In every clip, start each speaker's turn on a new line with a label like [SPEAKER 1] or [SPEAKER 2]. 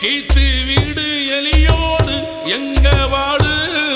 [SPEAKER 1] கீத்து வீடு எலியோடு எங்க வாடு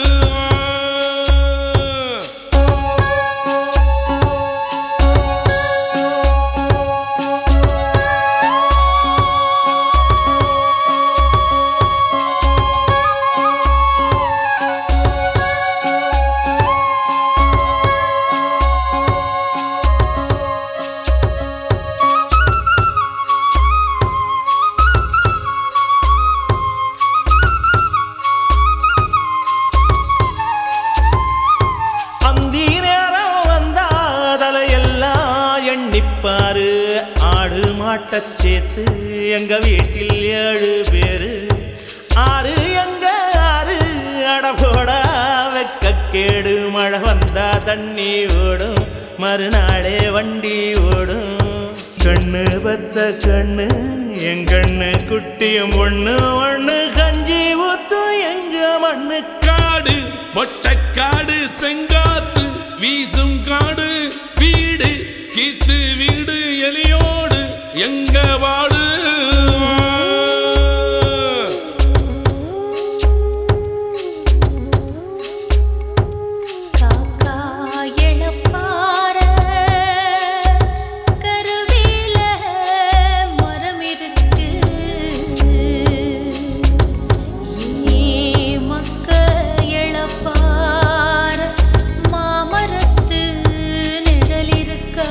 [SPEAKER 2] அந்தி நேரம் வந்தா தலையெல்லாம் எண்ணிப்பாரு ஆடு மாட்டச் சேர்த்து எங்க வீட்டில் ஏழு பேரு ஆறு எங்க ஆறு அடபோட வெக்கக்கேடு மழை வந்தா தண்ணி ஓடும் மறுநாளே வண்டி ஓடும் கண்ணு பத்த கண்ணு என் கண்ணு குட்டியும் ஒண்ணு ஒண்ணு கஞ்சி ஊத்தும் எங்க மண்ணு
[SPEAKER 1] காடு மொட்டைக்காடு செங்காத்து வீசும் காடு வீடு கீத்து வீடு எலியோடு எங்க வாடு
[SPEAKER 3] காக்கா எழப்பார கருவேல மரம் இருக்கு ஏ மக்க எழப்பார மாமரத்து நிழல் இருக்கா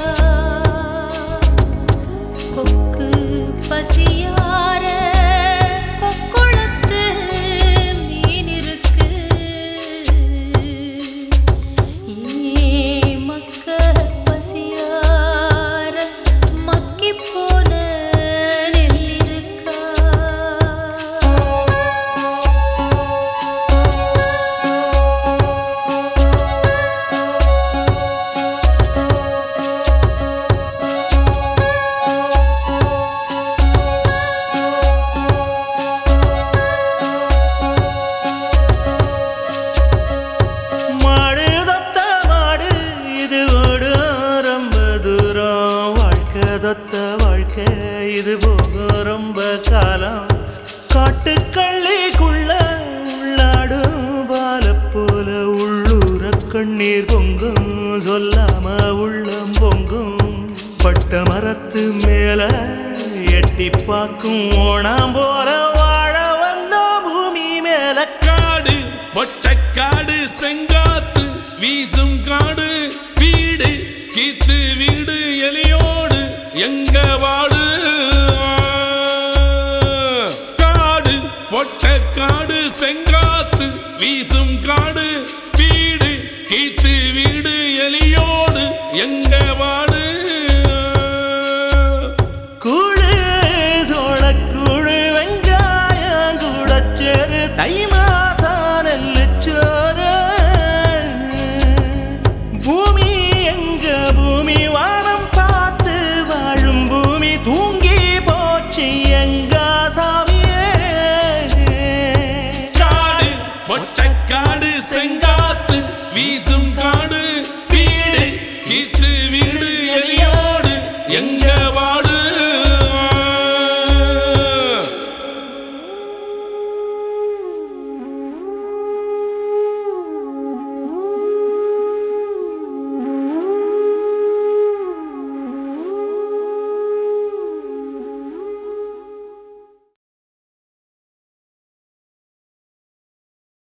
[SPEAKER 3] கொக்கு பசியார கொக்குளத்து மீன் இருக்கு ஏ மக்க பசியார மக்கி போன நெல் இருக்கா
[SPEAKER 2] மாடு தொத்த மாடு இது ஓடும் ரொம்ப தூரம் வாழ்க்கை தொத்த வாழ்க்கை இது போகும் ரொம்ப காலம் காட்டுக்கள்ளிக்குள்ள உள்ளாடும் பால போல உள்ளூர கண்ணீர் பொங்கும் சொல்லாம உள்ளம் பொங்கும் பட்ட மரத்து மேல எட்டி பார்க்கும் ஓணாம் போல வாழ வந்த பூமி மேல
[SPEAKER 1] காடு மொட்டைக்காடு செங்காத்து வீசும் காடு வீடு கீத்து வீடு எலியோடு எங்க வாடு காடு மொட்டைக்காடு செங்காத்து வீசும் காடு வீடு கீத்து வீடு எலியோடு எங்க வாடு
[SPEAKER 2] கூழு சோளக்கூழு வெங்காயம் கூடச்சேரு தை மாசம் நெல்லுச்சோறு பூமி எங்க பூமி வானம் பார்த்து வாழும் பூமி தூங்கி போச்சு எங்க சாமியே
[SPEAKER 1] காடு மொட்டைக்காடு செங்காத்து வீசும் காடு வீடு கீத்து வீடு எலியோடு எங்க